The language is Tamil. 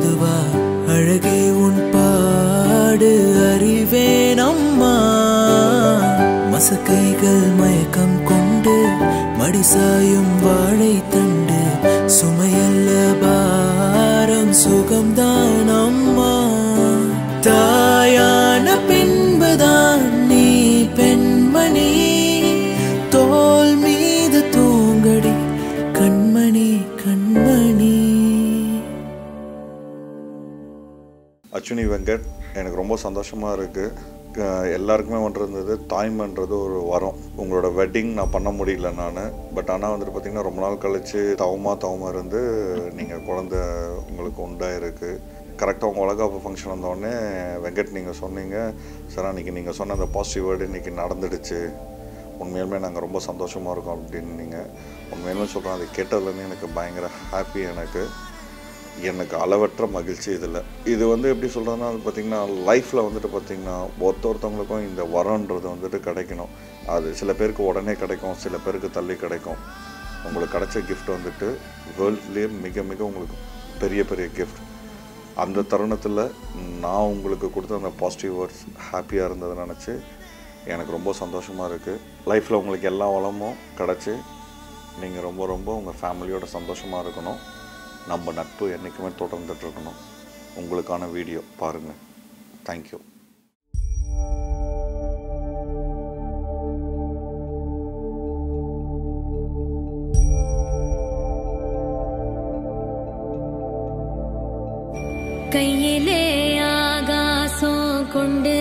வா அழகே உன் பாடு அறிவேன் அம்மா மசக்கைகள் மயக்கம் கொண்டு மடிசாயும் வாழை தண்டு சுமையல்ல பாரம் சுகம்தான் அம்மா தாயான பின்புதான் நீ பெண்மணி தோல் மீது தூங்கடி கண்மணி கண்மணி அச்சுனி வெங்கட் எனக்கு ரொம்ப சந்தோஷமாக இருக்குது எல்லாருக்குமே வந்துருந்தது தாய்மைன்றது ஒரு வரம் உங்களோட வெட்டிங் நான் பண்ண முடியல நான் பட் ஆனால் வந்துட்டு பார்த்திங்கன்னா ரொம்ப நாள் கழித்து தவமாக தவமாக இருந்து நீங்கள் குழந்த உங்களுக்கு உண்டாயிருக்கு கரெக்டாக உங்கள் வளகாப்பு ஃபங்க்ஷன் வந்தோடனே வெங்கட் நீங்கள் சொன்னீங்க சார் அன்றைக்கி நீங்கள் சொன்ன அந்த பாசிட்டிவ் வேர்டு இன்றைக்கி நடந்துடுச்சு உண்மையிலுமே நாங்கள் ரொம்ப சந்தோஷமாக இருக்கோம் அப்படின்னு நீங்கள் உண்மையிலுமே சொல்கிறேன் அதை கேட்டதுலேருந்து எனக்கு பயங்கர ஹாப்பி எனக்கு எனக்கு அளவற்ற மகிழ்ச்சி இதில் இது வந்து எப்படி சொல்கிறதுனா அது பார்த்திங்கன்னா லைஃப்பில் வந்துட்டு பார்த்திங்கன்னா ஒருத்த ஒருத்தவங்களுக்கும் இந்த வரன்றது வந்துட்டு கிடைக்கணும் அது சில பேருக்கு உடனே கிடைக்கும் சில பேருக்கு தள்ளி கிடைக்கும் உங்களுக்கு கிடைச்ச கிஃப்ட் வந்துட்டு வேர்ல்ட்லேயே மிக மிக உங்களுக்கு பெரிய பெரிய கிஃப்ட் அந்த தருணத்தில் நான் உங்களுக்கு கொடுத்த அந்த பாசிட்டிவ் வேர்ட்ஸ் ஹாப்பியாக இருந்ததை நினச்சி எனக்கு ரொம்ப சந்தோஷமாக இருக்குது லைஃப்பில் உங்களுக்கு எல்லா வளமும் கிடச்சி நீங்கள் ரொம்ப ரொம்ப உங்கள் ஃபேமிலியோட சந்தோஷமாக இருக்கணும் நம்ம நட்பு என்றைக்குமே தொடர்ந்துட்டு இருக்கணும் உங்களுக்கான வீடியோ பாருங்கள் தேங்க்யூ கையிலே ஆகாசம் கொண்டு